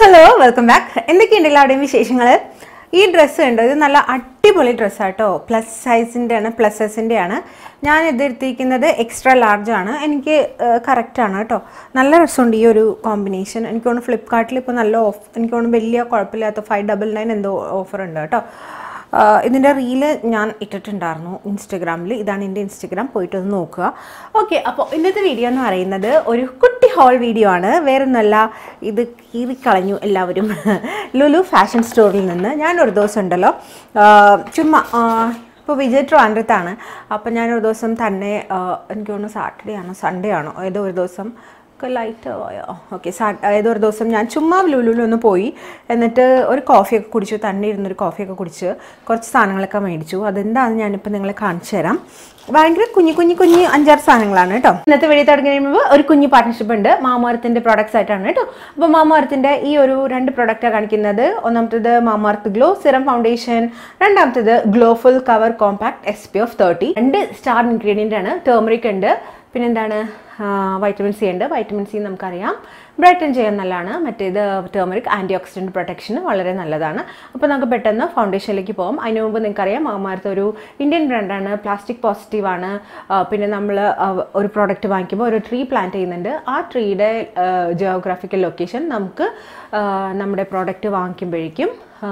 Hello welcome back എന്തൊക്കെയുണ്ട് എല്ലാവരുടെയും വിശേഷങ്ങൾ ഈ ഡ്രസ്സ് ഉണ്ട് ഇത് നല്ല അടിപൊളി ഡ്രസ്സാട്ടോ പ്ലസ് സൈസിൻ്റെ ആണ് പ്ലസ് സൈസിൻ്റെ ആണ് ഞാൻ ഇത് എടുത്തിരിക്കുന്നത് എക്സ്ട്രാ ലാർജ് ആണ് എനിക്ക് കറക്റ്റാണ് കേട്ടോ നല്ല രസമുണ്ട് ഈ ഒരു കോമ്പിനേഷൻ എനിക്ക് തോന്നുന്നു ഫ്ലിപ്കാർട്ടിൽ ഇപ്പോൾ നല്ല ഓഫ് എനിക്ക് തോന്നുന്നു വലിയ കുഴപ്പമില്ലാത്ത ഫൈവ് ഡബിൾ നയൻ എന്തോ ഓഫർ ഉണ്ട് കേട്ടോ ആഹ് ഇതിൻ്റെ റീല് ഞാൻ ഇട്ടിട്ടുണ്ടായിരുന്നു ഇൻസ്റ്റഗ്രാമിൽ ഇതാണ് എൻ്റെ ഇൻസ്റ്റഗ്രാം പോയിട്ട് ഒന്ന് നോക്കുക ഓക്കെ അപ്പോൾ ഇന്നത്തെ വീഡിയോ എന്ന് പറയുന്നത് ഒരു കുട്ടി ഹോൾ വീഡിയോ ആണ് വേറൊന്നല്ല ഇത് കീറിക്കളഞ്ഞു എല്ലാവരും ലുലു ഫാഷൻ സ്റ്റോറിൽ നിന്ന് ഞാൻ ഒരു ദിവസം ഉണ്ടല്ലോ ആഹ് ചുമ്മാ ഇപ്പോൾ വിജയ് ട്രിവാൻഡ്രത്താണ് അപ്പോൾ ഞാനൊരു ദിവസം തന്നെ ആഹ് എനിക്ക് തോന്നുന്നു സാറ്റർഡേ ആണോ സൺഡേ ആണോ ഏതോ ഒരു ദിവസം ലൈറ്റ് പോയോ ഓക്കെ സാ ഏതോ ഒരു ദിവസം ഞാൻ ചുമ്മാ ലുലുലൊന്ന് പോയി എന്നിട്ട് ഒരു കോഫിയൊക്കെ കുടിച്ചു തന്നെ ഇരുന്നൊരു കോഫിയൊക്കെ കുടിച്ച് കുറച്ച് സാധനങ്ങളൊക്കെ മേടിച്ചു അതെന്താണെന്ന് ഞാനിപ്പോൾ നിങ്ങളെ കാണിച്ചു തരാം ഭയങ്കര കുഞ്ഞു കുഞ്ഞു കുഞ്ഞു അഞ്ചാറ് സാധനങ്ങളാണ് കേട്ടോ ഇന്നത്തെ വീഡിയോ തുടങ്ങുന്നതിന് മുമ്പ് ഒരു കുഞ്ഞു പാർട്ട്ണർഷിപ്പ് ഉണ്ട് മാമാർത്തിൻ്റെ പ്രോഡക്റ്റ്സ് ആയിട്ടാണ് കേട്ടോ അപ്പോൾ മാമാർത്തിൻ്റെ ഈ ഒരു രണ്ട് പ്രോഡക്റ്റാണ് കാണിക്കുന്നത് ഒന്നാമത്തേത് മാമാർത്ത് ഗ്ലോ സിറം ഫൗണ്ടേഷൻ രണ്ടാമത്തേത് glow full cover compact S P of thirty രണ്ട് സ്റ്റാർ ഇൻഗ്രീഡിയൻ്റ് ആണ് ടേമറിക് ഉണ്ട് പിന്നെന്താണ് വൈറ്റമിൻ സി ഉണ്ട് വൈറ്റമിൻ സി നമുക്കറിയാം ബ്രൈറ്റൻ ചെയ്യാൻ നല്ലതാണ് മറ്റേത് ടേമറിക് ആൻറ്റി ഓക്സിഡൻറ്റ് പ്രൊട്ടക്ഷന് വളരെ നല്ലതാണ് അപ്പോൾ നമുക്ക് പെട്ടെന്ന് ഫൗണ്ടേഷനിലേക്ക് പോകും അതിന് മുമ്പ് നിങ്ങൾക്കറിയാം മാമാർത്ത് ഒരു ഇന്ത്യൻ ബ്രാൻഡാണ് പ്ലാസ്റ്റിക് പോസിറ്റീവ് ആണ് ആ, പിന്നെ നമ്മൾ ഒരു പ്രോഡക്റ്റ് വാങ്ങിക്കുമ്പോൾ ഒരു ട്രീ പ്ലാന്റ് ചെയ്യുന്നുണ്ട് ആ ട്രീയുടെ ജിയോഗ്രാഫിക്കൽ ലൊക്കേഷൻ നമുക്ക് ആ, നമ്മുടെ പ്രോഡക്റ്റ് വാങ്ങിക്കുമ്പോഴേക്കും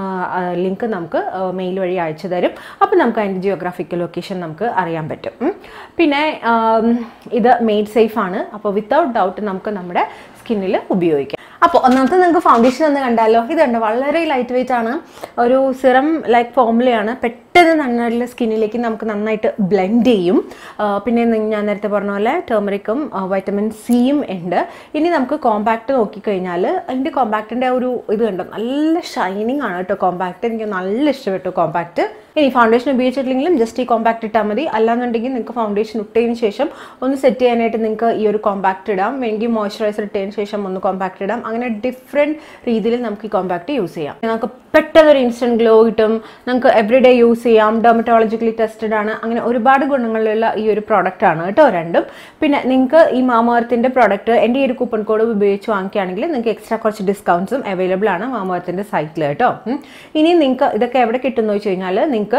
ലിങ്ക് നമുക്ക് മെയിൽ വഴി അയച്ചു തരും അപ്പോൾ നമുക്ക് അതിൻ്റെ ജിയോഗ്രാഫിക്കൽ ലൊക്കേഷൻ നമുക്ക് അറിയാൻ പറ്റും ഉം. പിന്നെ ആം, ഇത് മെയ്ഡ് സേഫ് ആണ് അപ്പോൾ വിത്തൗട്ട് ഡൗട്ട് നമുക്ക് നമ്മുടെ സ്കിന്നിൽ ഉപയോഗിക്കാം അപ്പോൾ ഒന്നാമത്തെ നിങ്ങൾക്ക് ഫൗണ്ടേഷൻ ഒന്ന് കണ്ടാലോ ഇതുണ്ട് വളരെ ലൈറ്റ് വെയിറ്റ് ആണ് ഒരു സിറം ലൈക്ക് ഫോമുലയാണ് പെട്ടെന്ന് നന്നായിട്ടുള്ള സ്കിന്നിലേക്ക് നമുക്ക് നന്നായിട്ട് ബ്ലെൻഡ് ചെയ്യും ആ, പിന്നെ നി- ഞാൻ നേരത്തെ പറഞ്ഞ പോലെ ടേമറിക്കും വൈറ്റമിൻ സിയും ഉണ്ട് ഇനി നമുക്ക് കോമ്പാക്റ്റ് നോക്കിക്കഴിഞ്ഞാൽ അതിൻ്റെ കോമ്പാക്റ്റിൻ്റെ ഒരു ഇത് കണ്ടോ നല്ല ഷൈനിങ് ആണ് കേട്ടോ കോമ്പാക്റ്റ് എനിക്ക് നല്ല ഇഷ്ടപ്പെട്ടു കോമ്പാക്റ്റ് ഇനി ഫൗണ്ടേഷൻ ഉപയോഗിച്ചിട്ടില്ലെങ്കിലും ജസ്റ്റ് ഈ കോമ്പാക്റ്റ് ഇട്ടാൽ മതി അല്ലാന്നുണ്ടെങ്കിൽ നിങ്ങൾക്ക് ഫൗണ്ടേഷൻ ഇട്ടതിന് ശേഷം ഒന്ന് സെറ്റ് ചെയ്യാനായിട്ട് നിങ്ങൾക്ക് ഈ ഒരു കോമ്പാക്റ്റ് ഇടാം വേണമെങ്കിൽ മോയ്സ്ചറൈസർ ഇട്ടതിന് ശേഷം ഒന്ന് കോമ്പാക്റ്റ് ഇടാം അങ്ങനെ ഡിഫറെൻറ്റ് രീതിയിൽ നമുക്ക് ഈ കോമ്പാക്റ്റ് യൂസ് ചെയ്യാം നമുക്ക് പെട്ടെന്ന് ഒരു ഇൻസ്റ്റൻറ്റ് ഗ്ലോ കിട്ടും നമുക്ക് എവറി ഡേ യൂസ് ചെയ്യാം ഡെർമറ്റോളജിക്കലി ടെസ്റ്റഡ് ആണ് അങ്ങനെ ഒരുപാട് ഗുണങ്ങളുള്ള ഈ ഒരു പ്രോഡക്റ്റ് ആണ് കേട്ടോ രണ്ടും പിന്നെ നിങ്ങൾക്ക് ഈ മാമോർത്തിൻ്റെ പ്രോഡക്റ്റ് എൻ്റെ ഈ ഒരു കൂപ്പൺ കോഡ് ഉപയോഗിച്ച് വാങ്ങിക്കുകയാണെങ്കിൽ നിങ്ങൾക്ക് എക്സ്ട്രാ കുറച്ച് ഡിസ്കൗണ്ട്സും അവൈലബിൾ ആണ് മാമോർത്തിൻ്റെ സൈറ്റിൽ കേട്ടോ ഉം. ഇനി നിങ്ങൾക്ക് ഇതൊക്കെ എവിടെ കിട്ടുമെന്ന് വെച്ച് കഴിഞ്ഞാൽ നിങ്ങൾക്ക്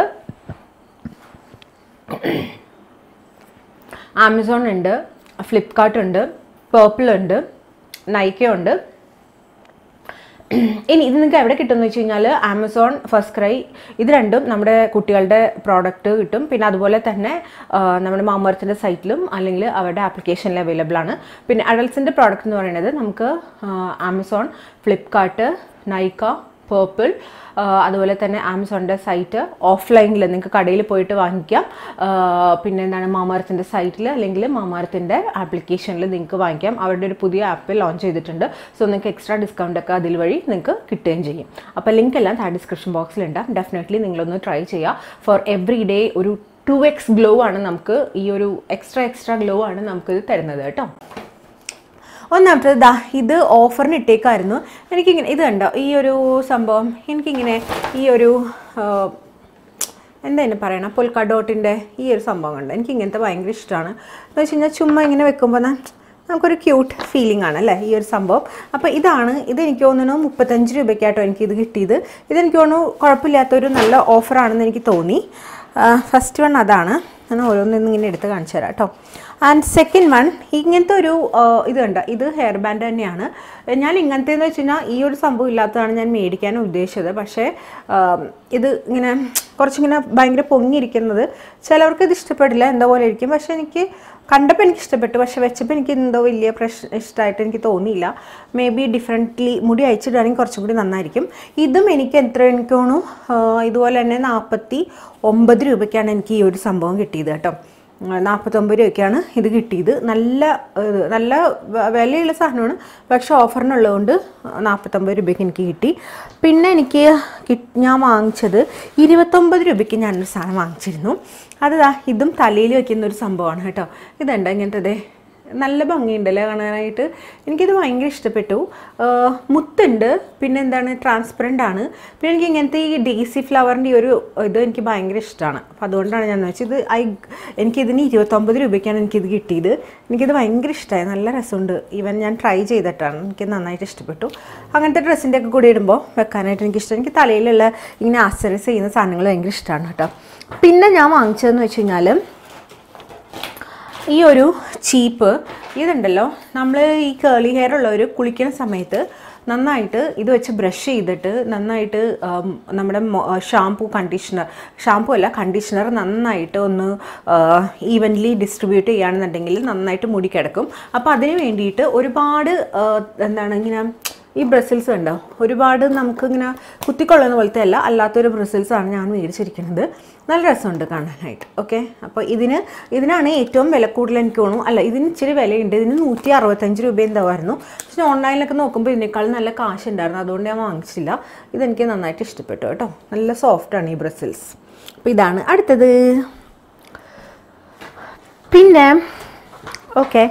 ആമസോൺ ഉണ്ട് ഫ്ലിപ്കാർട്ട് ഉണ്ട് പേർപ്പിൾ ഉണ്ട് നൈക്ക ഉണ്ട് ഇനി ഇത് നിങ്ങൾക്ക് എവിടെ കിട്ടുമെന്ന് വെച്ച് കഴിഞ്ഞാൽ ആമസോൺ ഫസ്റ്റ് ക്രൈ ഇത് രണ്ടും നമ്മുടെ കുട്ടികളുടെ പ്രോഡക്റ്റ് കിട്ടും പിന്നെ അതുപോലെ തന്നെ ആ, നമ്മുടെ മാമർത്തിൻ്റെ സൈറ്റിലും അല്ലെങ്കിൽ അവരുടെ ആപ്ലിക്കേഷനിൽ അവൈലബിൾ ആണ് പിന്നെ അഡൽസിൻ്റെ പ്രോഡക്റ്റ് എന്ന് പറയുന്നത് നമുക്ക് ആ, ആമസോൺ ഫ്ലിപ്കാർട്ട് നൈക്ക പേർപ്പിൾ അതുപോലെ തന്നെ ആമസോണിൻ്റെ സൈറ്റ് ഓഫ്ലൈനിൽ നിങ്ങൾക്ക് കടയിൽ പോയിട്ട് വാങ്ങിക്കാം ആ, പിന്നെ എന്താണ് മാമാരത്തിൻ്റെ സൈറ്റിൽ അല്ലെങ്കിൽ മാമാരത്തിൻ്റെ ആപ്ലിക്കേഷനിൽ നിങ്ങൾക്ക് വാങ്ങിക്കാം അവരുടെ ഒരു പുതിയ ആപ്പ് ലോഞ്ച് ചെയ്തിട്ടുണ്ട് സോ നിങ്ങൾക്ക് എക്സ്ട്രാ ഡിസ്കൗണ്ട് ഒക്കെ അതിൽ വഴി നിങ്ങൾക്ക് കിട്ടുകയും ചെയ്യും അപ്പോൾ ലിങ്ക് എല്ലാം താഴെ ഡിസ്ക്രിപ്ഷൻ ബോക്സിലുണ്ടാകും ഡെഫിനറ്റ്ലി നിങ്ങളൊന്ന് ട്രൈ ചെയ്യുക ഫോർ എവറി ഡേ ഒരു ടു എക്സ് ഗ്ലോ ആണ് നമുക്ക് ഈ ഒരു എക്സ്ട്രാ എക്സ്ട്രാ ഗ്ലോ ആണ് നമുക്കിത് തരുന്നത് കേട്ടോ ഒന്നാമത്തത് ദാ ഇത് ഓഫറിന് ഇട്ടേക്കായിരുന്നു എനിക്കിങ്ങനെ ഇത് കണ്ടോ ഈ ഒരു സംഭവം എനിക്കിങ്ങനെ ഈ ഒരു ആ, എന്താ എന്നെ പറയണം പൊൽക്കഡോട്ടിൻ്റെ ഈ ഒരു സംഭവം കണ്ടോ എനിക്ക് ഇങ്ങനത്തെ ഭയങ്കര ഇഷ്ടമാണ് എന്ന് വെച്ച് കഴിഞ്ഞാൽ ചുമ്മാ ഇങ്ങനെ വെക്കുമ്പോൾ ന- നമുക്കൊരു ക്യൂട്ട് ഫീലിംഗ് ആണ് അല്ലേ ഈ ഒരു സംഭവം അപ്പോൾ ഇതാണ് ഇത് എനിക്ക് തോന്നുന്നു മുപ്പത്തഞ്ച് രൂപയ്ക്കാട്ടോ എനിക്കിത് കിട്ടിയത് ഇതെനിക്ക് തോന്നുന്നു കുഴപ്പമില്ലാത്തൊരു നല്ല ഓഫറാണെന്ന് എനിക്ക് തോന്നി ഫസ്റ്റ് വൺ അതാണ് ഞാൻ ഓരോന്നിന്ന് ഇങ്ങനെ എടുത്ത് കാണിച്ചു തരാം കേട്ടോ ആൻഡ് സെക്കൻഡ് വൺ ഇങ്ങനത്തെ ഒരു ആ, ഇത് കണ്ട ഇത് ഹെയർ ബാൻഡ് തന്നെയാണ് ഞാൻ ഇങ്ങനത്തേന്ന് വെച്ച് കഴിഞ്ഞാൽ ഈ ഒരു സംഭവം ഇല്ലാത്തതാണ് ഞാൻ മേടിക്കാൻ ഉദ്ദേശിച്ചത് പക്ഷേ ആ, ഇത് ഇങ്ങനെ കുറച്ചിങ്ങനെ ഭയങ്കര പൊങ്ങിയിരിക്കുന്നത് ചിലവർക്ക് ഇത് ഇഷ്ടപ്പെടില്ല എന്താ പോലെ ഇരിക്കും പക്ഷേ എനിക്ക് കണ്ടപ്പോൾ എനിക്ക് ഇഷ്ടപ്പെട്ടു പക്ഷെ വെച്ചപ്പോൾ എനിക്ക് എന്തോ വലിയ പ്രശ്നം ഇഷ്ടമായിട്ട് എനിക്ക് തോന്നിയില്ല മേ ബി ഡിഫറെൻ്റ്ലി മുടി അയച്ചിടുകയാണെങ്കിൽ കുറച്ചും കൂടി നന്നായിരിക്കും ഇതും എനിക്ക് എത്ര എനിക്ക് തോന്നുന്നു ആ, ഇതുപോലെ തന്നെ നാൽപ്പത്തി ഒമ്പത് രൂപയ്ക്കാണ് എനിക്ക് ഈ ഒരു സംഭവം കിട്ടിയത് കേട്ടോ നാൽപ്പത്തൊമ്പത് രൂപയ്ക്കാണ് ഇത് കിട്ടിയത് നല്ല ഏഹ്, നല്ല വ- വിലയുള്ള സാധനമാണ് പക്ഷേ ഓഫറിനുള്ളതുകൊണ്ട് നാൽപ്പത്തൊമ്പത് രൂപയ്ക്ക് എനിക്ക് കിട്ടി പിന്നെ എനിക്ക് കി- ഞാൻ വാങ്ങിച്ചത് ഇരുപത്തൊമ്പത് രൂപയ്ക്ക് ഞാനൊരു സാധനം വാങ്ങിച്ചിരുന്നു അത് ദാ ഇതും തലയിൽ വെക്കുന്ന ഒരു സംഭവമാണ് കേട്ടോ ഇതുണ്ട് ഇങ്ങനത്തെ ദേ നല്ല ഭംഗിയുണ്ടല്ലേ കാണാനായിട്ട് എനിക്കിത് ഭയങ്കര ഇഷ്ടപ്പെട്ടു ആ, മുത്തുണ്ട് പിന്നെ എന്താണ് ട്രാൻസ്പെറൻ്റ് ആണ് പിന്നെ എനിക്ക് ഇങ്ങനത്തെ ഈ ഡേസി ഫ്ലവറിൻ്റെ ഈ ഒരു ഇത് എനിക്ക് ഭയങ്കര ഇഷ്ടമാണ് അപ്പോൾ അതുകൊണ്ടാണ് ഞാൻ വെച്ചത് ഇത് ഐ എനിക്കിതിന് ഇരുപത്തൊമ്പത് രൂപയ്ക്കാണ് എനിക്കിത് കിട്ടിയത് എനിക്കിത് ഭയങ്കര ഇഷ്ടമായി നല്ല രസമുണ്ട് ഈവൻ ഞാൻ ട്രൈ ചെയ്തിട്ടാണ് എനിക്ക് നന്നായിട്ട് ഇഷ്ടപ്പെട്ടു അങ്ങനത്തെ ഡ്രസ്സിൻ്റെ ഒക്കെ കൂടി ഇടുമ്പോൾ വെക്കാനായിട്ട് എനിക്കിഷ്ടം എനിക്ക് തലയിലുള്ള ഇങ്ങനെ ആക്സറൈസ് ചെയ്യുന്ന സാധനങ്ങൾ ഭയങ്കര ഇഷ്ടമാണ് കേട്ടോ പിന്നെ ഞാൻ വാങ്ങിച്ചതെന്ന് വെച്ച് കഴിഞ്ഞാൽ ഈ ഒരു ചീപ്പ് ഇതുണ്ടല്ലോ നമ്മൾ ഈ കേളി ഹെയർ ഉള്ളവർ കുളിക്കുന്ന സമയത്ത് നന്നായിട്ട് ഇത് വെച്ച് ബ്രഷ് ചെയ്തിട്ട് നന്നായിട്ട് ആം, നമ്മുടെ ഷാംപൂ കണ്ടീഷണർ ഷാംപൂ അല്ല കണ്ടീഷണർ നന്നായിട്ട് ഒന്ന് ഈവൻലി ഡിസ്ട്രിബ്യൂട്ട് ചെയ്യുകയാണെന്നുണ്ടെങ്കിൽ നന്നായിട്ട് മുടി കിടക്കും അപ്പോൾ അതിന് വേണ്ടിയിട്ട് ഒരുപാട് ആ, എന്താണ് ഇങ്ങനെ ഈ ബ്രസിൽസ് ഉണ്ടോ ഒരുപാട് നമുക്ക് ഇങ്ങനെ കുത്തിക്കൊള്ളുന്ന പോലത്തെ അല്ല അല്ലാത്തൊരു ബ്രസിൽസ് ആണ് ഞാൻ മേടിച്ചിരിക്കുന്നത് നല്ല രസമുണ്ട് കാണാനായിട്ട് ഓക്കെ അപ്പോൾ ഇതിന് ഇതിനാണ് ഏറ്റവും വില കൂടുതൽ എനിക്ക് തോന്നുന്നു അല്ല ഇതിന് ഇച്ചിരി വിലയുണ്ട് ഇതിന് നൂറ്റി അറുപത്തഞ്ച് രൂപ എന്തായിരുന്നു പക്ഷേ ഓൺലൈനിലൊക്കെ നോക്കുമ്പോൾ ഇതിനേക്കാൾ നല്ല കാശ് ഉണ്ടായിരുന്നു അതുകൊണ്ട് ഞാൻ വാങ്ങിച്ചില്ല ഇതെനിക്ക് നന്നായിട്ട് ഇഷ്ടപ്പെട്ടു കേട്ടോ നല്ല സോഫ്റ്റാണ് ഈ ബ്രസിൽസ് അപ്പോൾ ഇതാണ് അടുത്തത് പിന്നെ ഓക്കെ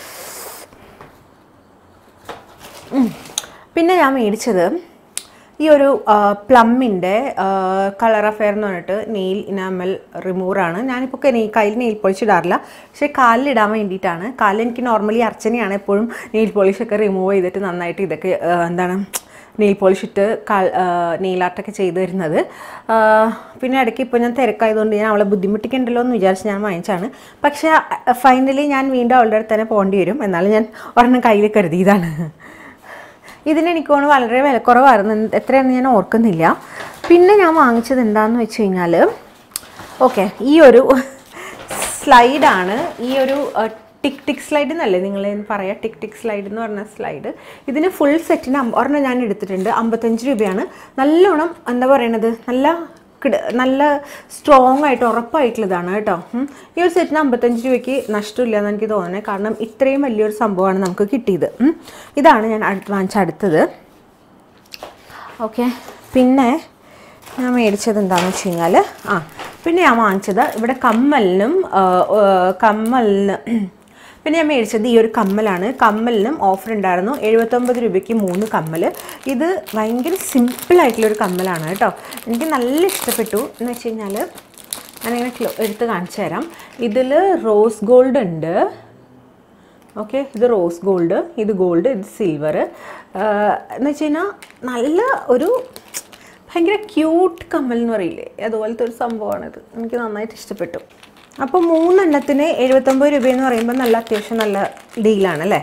പിന്നെ ഞാൻ മേടിച്ചത് ഈ ഒരു പ്ലമ്മിൻ്റെ കളർ അഫെയർ എന്ന് പറഞ്ഞിട്ട് നെയിൽ ഇനാമൽ റിമൂവറാണ് ഞാനിപ്പോൾ നെയ് കയ്യിൽ നെയിൽ പോളിഷ് ഇടാറില്ല പക്ഷേ കാലിലിടാൻ വേണ്ടിയിട്ടാണ് കാലിൽ എനിക്ക് നോർമലി അർച്ചനയാണ് എപ്പോഴും നെയിൽ പോളിഷൊക്കെ റിമൂവ് ചെയ്തിട്ട് നന്നായിട്ട് ഇതൊക്കെ ആ, എന്താണ് നെയിൽ പോളിഷ് ഇട്ട് കാൽ നെയിൽ ആർട്ടൊക്കെ ചെയ്ത് തരുന്നത് ആ, പിന്നെ ഇടയ്ക്ക് ഇപ്പോൾ ഞാൻ തിരക്കായതുകൊണ്ട് ഞാൻ അവളെ ബുദ്ധിമുട്ടിക്കണ്ടല്ലോ എന്ന് വിചാരിച്ച് ഞാൻ വാങ്ങിച്ചാണ് പക്ഷേ ഫൈനലി ഞാൻ വീണ്ടും അവളുടെ അടുത്ത് തന്നെ പോകേണ്ടി വരും എന്നാലും ഞാൻ ഒരെണ്ണം കയ്യിൽ കരുതിയതാണ് ഇതിന് എനിക്ക് തോന്നുന്നു വളരെ വിലക്കുറവായിരുന്നു എന്ത്- എത്രയാണെന്ന് ഞാൻ ഓർക്കുന്നില്ല പിന്നെ ഞാൻ വാങ്ങിച്ചത് എന്താണെന്ന് വെച്ച് കഴിഞ്ഞാൽ ഓക്കെ ഈ ഒരു സ്ലൈഡാണ് ഈ ഒരു ടിക് ടിക് സ്ലൈഡ് എന്നല്ലേ നിങ്ങൾ പറയാം ടിക് ടിക് സ്ലൈഡ് എന്ന് പറഞ്ഞ സ്ലൈഡ് ഇതിന് ഫുൾ സെറ്റിന് അമ്പ- ഒരെണ്ണം ഞാൻ എടുത്തിട്ടുണ്ട് അമ്പത്തഞ്ച് രൂപയാണ് നല്ലോണം എന്താ പറയണത് നല്ല കിട നല്ല സ്ട്രോങ് ആയിട്ട് ഉറപ്പായിട്ടുള്ളതാണ് കേട്ടോ ഉം. ഈ ഒരു സെറ്റിന് അമ്പത്തഞ്ച് രൂപയ്ക്ക് നഷ്ടമില്ല എന്ന് എനിക്ക് തോന്നുന്നത് കാരണം ഇത്രയും വലിയൊരു സംഭവമാണ് നമുക്ക് കിട്ടിയത് ഉം. ഇതാണ് ഞാൻ അടുത്ത് വാങ്ങിച്ച അടുത്തത് ഓക്കെ പിന്നെ ഞാൻ മേടിച്ചത് എന്താണെന്ന് വെച്ച് കഴിഞ്ഞാൽ ആ പിന്നെ ഞാൻ വാങ്ങിച്ചത് ഇവിടെ കമ്മലിനും ആ, ആ, കമ്മലിന് പിന്നെ ഞാൻ മേടിച്ചത് ഈ ഒരു കമ്മലാണ് കമ്മലിനും ഓഫർ ഉണ്ടായിരുന്നു എഴുപത്തൊമ്പത് രൂപയ്ക്ക് മൂന്ന് കമ്മൽ ഇത് ഭയങ്കര സിമ്പിളായിട്ടുള്ളൊരു കമ്മലാണ് കേട്ടോ എനിക്ക് നല്ല ഇഷ്ടപ്പെട്ടു എന്ന് വെച്ച് കഴിഞ്ഞാൽ ഞാനിങ്ങനെ ക്ലോ എടുത്ത് കാണിച്ചു തരാം ഇതിൽ റോസ് ഗോൾഡ് ഉണ്ട് ഓക്കെ ഇത് റോസ് ഗോൾഡ് ഇത് ഗോൾഡ് ഇത് സിൽവർ എന്ന് വെച്ച് കഴിഞ്ഞാൽ നല്ല ഒരു ഭയങ്കര ക്യൂട്ട് കമ്മൽ എന്ന് പറയില്ലേ അതുപോലത്തെ ഒരു സംഭവമാണിത് എനിക്ക് നന്നായിട്ട് ഇഷ്ടപ്പെട്ടു അപ്പോൾ മൂന്നെണ്ണത്തിന് എഴുപത്തൊമ്പത് രൂപയെന്ന് പറയുമ്പോൾ നല്ല അത്യാവശ്യം നല്ല ഡീലാണ് അല്ലേ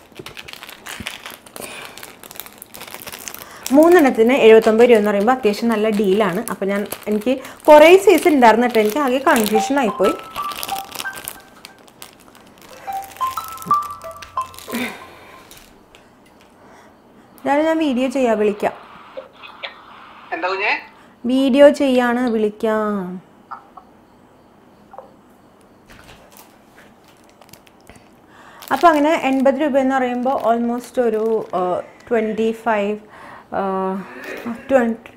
മൂന്നെണ്ണത്തിന് എഴുപത്തൊമ്പത് രൂപ എന്ന് പറയുമ്പോൾ അത്യാവശ്യം നല്ല ഡീലാണ് അപ്പോൾ ഞാൻ എനിക്ക് കുറേ സൈസ് ഉണ്ടായിരുന്നു കേട്ടോ എനിക്ക് ആകെ കൺഫ്യൂഷൻ ആയിപ്പോയി ഞാൻ ഞാൻ വീഡിയോ ചെയ്യാം വിളിക്കാം എന്താ കുഞ്ഞേ വീഡിയോ ചെയ്യാണ് വിളിക്കാം അപ്പോൾ അങ്ങനെ എൺപത് രൂപ എന്ന് പറയുമ്പോൾ ഓൾമോസ്റ്റ് ഒരു ട്വൻറ്റി ഫൈവ് ട്വൻറ്റി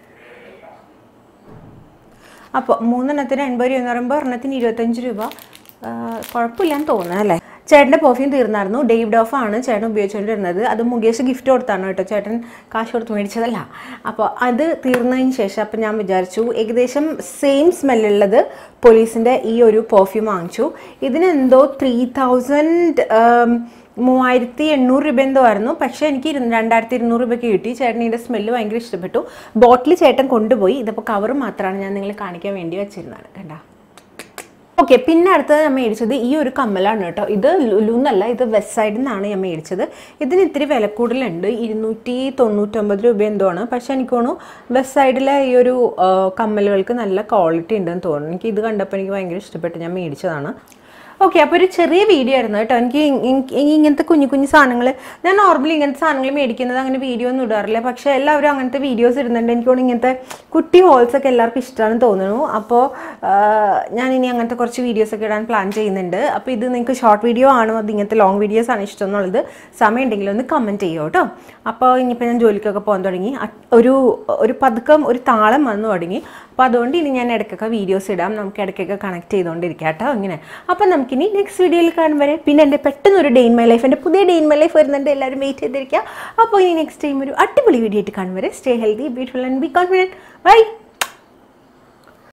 അപ്പോൾ മൂന്നെണ്ണത്തിന് എൺപത് രൂപ എന്ന് പറയുമ്പോൾ ഒരെണ്ണത്തിന് ഇരുപത്തഞ്ച് രൂപ ആ, കുഴപ്പമില്ലാന്ന് തോന്നുന്നു അല്ലേ ചേട്ടൻ്റെ പെർഫ്യൂം തീർന്നായിരുന്നു ഡേവ് ഡോഫ് ആണ് ചേട്ടൻ ഉപയോഗിച്ചുകൊണ്ടിരുന്നത് അത് മുകേഷ് ഗിഫ്റ്റ് കൊടുത്താണ് കേട്ടോ ചേട്ടൻ കാശ് കൊടുത്ത് മേടിച്ചതല്ല അപ്പോൾ അത് തീർന്നതിന് ശേഷം അപ്പം ഞാൻ വിചാരിച്ചു ഏകദേശം സെയിം സ്മെല്ലുള്ളത് പോലീസിൻ്റെ ഈ ഒരു പെർഫ്യൂം വാങ്ങിച്ചു ഇതിന് എന്തോ ത്രീ തൗസൻഡ് മൂവായിരത്തി എണ്ണൂറ് രൂപ എന്തോ ആയിരുന്നു പക്ഷേ എനിക്ക് ഇരു- രണ്ടായിരത്തി ഇരുന്നൂറ് രൂപയ്ക്ക് കിട്ടി ചേട്ടൻ ഇതിൻ്റെ സ്മെല്ല് ഭയങ്കര ഇഷ്ടപ്പെട്ടു ബോട്ടിൽ ചേട്ടൻ കൊണ്ടുപോയി ഇതിപ്പോൾ കവർ മാത്രമാണ് ഞാൻ നിങ്ങളെ കാണിക്കാൻ വേണ്ടി വെച്ചിരുന്നത് കണ്ടാ ഓക്കെ പിന്നെ അടുത്തത് ഞാൻ മേടിച്ചത് ഈ ഒരു കമ്മലാണ് കേട്ടോ ഇത് ലുലു എന്നല്ല ഇത് വെസ്റ്റ് സൈഡിൽ നിന്നാണ് ഞാൻ മേടിച്ചത് ഇതിന് ഇത്തിരി വില കൂടുതലുണ്ട് ഇരുന്നൂറ്റി തൊണ്ണൂറ്റൊമ്പത് രൂപ എന്തോ ആണ് പക്ഷെ എനിക്ക് തോന്നുന്നു വെസ്റ്റ് സൈഡിലെ ഈ ഒരു ആ, കമ്മലുകൾക്ക് നല്ല ക്വാളിറ്റി ഉണ്ടെന്ന് തോന്നുന്നു എനിക്ക് ഇത് കണ്ടപ്പോൾ എനിക്ക് ഭയങ്കര ഇഷ്ടപ്പെട്ട് ഞാൻ മേടിച്ചതാണ് ഓക്കെ അപ്പോൾ ഒരു ചെറിയ വീഡിയോ ആയിരുന്നു കേട്ടോ എനിക്ക് ഇ- ഇ- ഇ- ഇങ്ങനത്തെ കുഞ്ഞു കുഞ്ഞു സാധനങ്ങൾ ഞാൻ നോർമലി ഇങ്ങനത്തെ സാധനങ്ങൾ മേടിക്കുന്നത് അങ്ങനെ വീഡിയോ ഒന്നും ഇടാറില്ല പക്ഷേ എല്ലാവരും അങ്ങനത്തെ വീഡിയോസ് ഇടുന്നുണ്ട് എനിക്ക് തോന്നുന്നു ഇങ്ങനത്തെ കുട്ടി ഹോൾസ് ഒക്കെ എല്ലാവർക്കും ഇഷ്ടമാണെന്ന് തോന്നുന്നു അപ്പോൾ ഞാൻ ഇനി അങ്ങനത്തെ കുറച്ച് വീഡിയോസ് ഒക്കെ ഇടാൻ പ്ലാൻ ചെയ്യുന്നുണ്ട് അപ്പോൾ ഇത് നിങ്ങൾക്ക് ഷോർട്ട് വീഡിയോ ആണോ അത് ഇങ്ങനത്തെ ലോങ് വീഡിയോസ് ആണ് ഇഷ്ടം എന്നുള്ളത് സമയം ഉണ്ടെങ്കിൽ ഒന്ന് കമൻറ്റ് ചെയ്യുമോ കേട്ടോ അപ്പോൾ ഇനിയിപ്പോൾ ഞാൻ ജോലിക്കൊക്കെ പോകാൻ തുടങ്ങി അ- ഒരു ഒരു പതുക്കം ഒരു താളം വന്നു തുടങ്ങി അപ്പോൾ അതുകൊണ്ട് ഇനി ഞാൻ ഇടയ്ക്കൊക്കെ വീഡിയോസ് ഇടാം നമുക്ക് ഇടയ്ക്കൊക്കെ കണക്ട് ചെയ്തുകൊണ്ടിരിക്കാം കേട്ടോ ഇങ്ങനെ അപ്പം നമുക്ക് നമുക്കിനി നെക്സ്റ്റ് വീഡിയോയിൽ കാണും വരെ പിന്നെ എൻ്റെ പെട്ടെന്ന് ഒരു ഡേ ഇൻ മൈ ലൈഫ് എൻ്റെ പുതിയ ഡേ ഇൻ മൈ ലൈഫ് വരുന്നുണ്ട് എല്ലാവരും വെയിറ്റ് ചെയ്തിരിക്കുക അപ്പോൾ ഇനി നെക്സ്റ്റ് ടൈം ഒരു അടിപൊളി വീഡിയോ ആയിട്ട് കാണും വരെ stay healthy beautiful and be confident by